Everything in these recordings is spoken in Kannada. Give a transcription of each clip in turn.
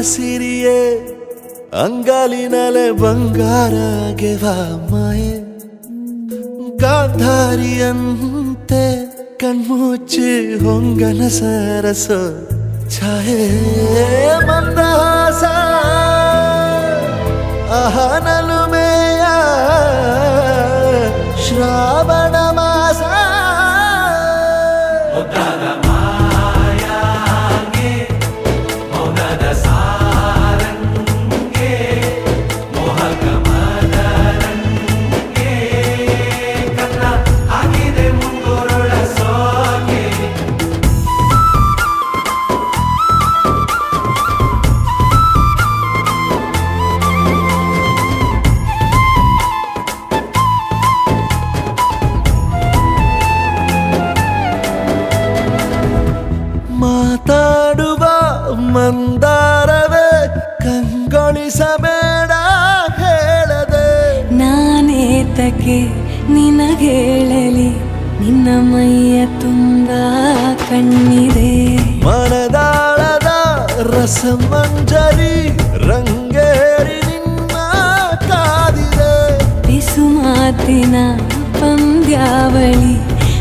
ಸಿರಿಯೇ ಅಂಗಾಲಿನಲೆ ಬಂಗಾರ ಗೆವ ಮಾಯೆ ಗಾಂಧಾರಿಯಂತೆ ಕಣ್ಮುಚ್ಚಿ ಹೊಂಗನ ಸರಸ ಛಾಯೆ ಮಂದಹಾಸ ಅಹನಲುಮೆಯ ಶ್ರಾವಣ ಮಾಸ ಮಾತಾಡುವ ಮಂದಾರವೇ ಕಂಗೊಳಿಸಬೇಡ ಹೇಳದೆ ನಾನೇತಕ್ಕೆ ನಿನಗೇಳಲಿ ನಿನ್ನ ಮೈಯ ತುಂಬ ಕಣ್ಣಿದೆ ಮನದಾಳದ ರಸಮಂಜರಿ ರಂಗೇರಿ ನಿನ್ನ ಕಾದಿದೆ ಬಿಸು ಮಾತಿನ ಪಂದ್ಯಾವಳಿ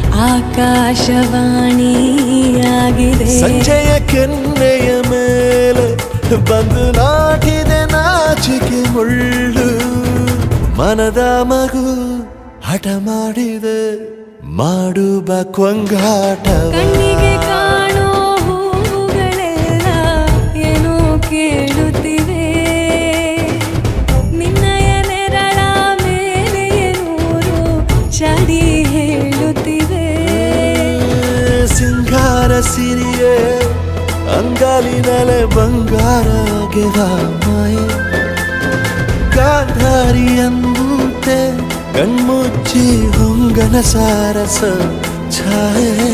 ಆಕಾಶವಾಣಿಯಾಗಿದೆ ಸಂಜೆಯ ಕೆನ್ನೆಯ ಮೇಲೆ ಬಂದು ನಾಟಿದೆ ನಾಚಿಕೆ ಮುಳ್ಳು ಮನದ ಮಗು ಹಠ ಮಾಡಿದೆ ಮಾಡುವ ಕೊಂಗಾಟವ ಕಣ್ಣಿಗೆ ಕಾಣೋ ಹೂವುಗಳೆಲ್ಲ ಏನೋ ಕೇಳುತ್ತಿವೆ ನಿನ್ನಯ ನೆರಳ ಮೇಲೆ ನೂರು ಚಡಿ ಹೇಳುತ್ತಿವೆ ಸಿಂಗಾರ ಸಿರಿಯೇ ಅಂಗಾಲಿನಲೆ ಬಂಗಾರ ಗೆವ ಮಾಯೆ ಗಾಂಧಾರಿಯಂತೆ ಕಣ್ಮುಚ್ಚಿ ಹೊಂಗನ ಸಾರಸ ಛಾಯೆ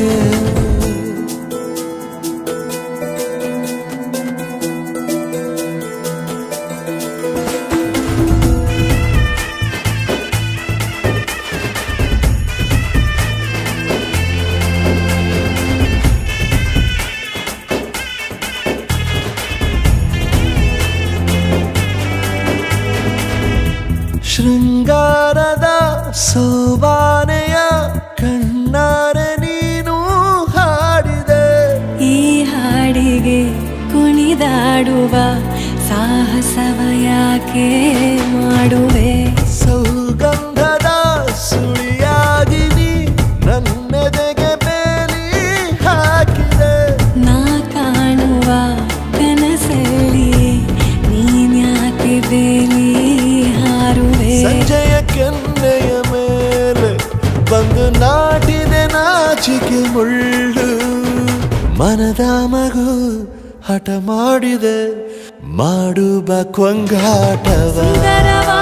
ಶೃಂಗಾರದ ಸೋಬಾನೆಯ ಕಣ್ಣಾರೆ ನೀನು ಹಾಡಿದೆ ಈ ಹಾಡಿಗೆ ಕುಣಿದಾಡುವ ಸಾಹಸವ ಯಾಕೆ ಮಾಡುವೆ ಸೌಗಂಧದ ಸುಳಿಯಾಗಿ ನೀ ನನ್ನೆದೆಗೆ ಬೇಲಿ ಹಾಕಿದೆ ನಾ ಕಾಣುವ ಕನಸಲ್ಲಿ ನೀನ್ಯಾಕೆ ಬೇಲಿ ಹಾರುವೆ ಸಂಜೆಯ ಕೆನ್ನೆಯ ಮೇಲೆ ಬಂದು ನಾಟಿದೆ ನಾಚಿಕೆ ಮುಳ್ಳು ಮನದ ಮಗು ಹಠ ಮಾಡಿದೆ ಮಾಡುವ ಕೊಂಗಾಟವ ಸುಂದರವ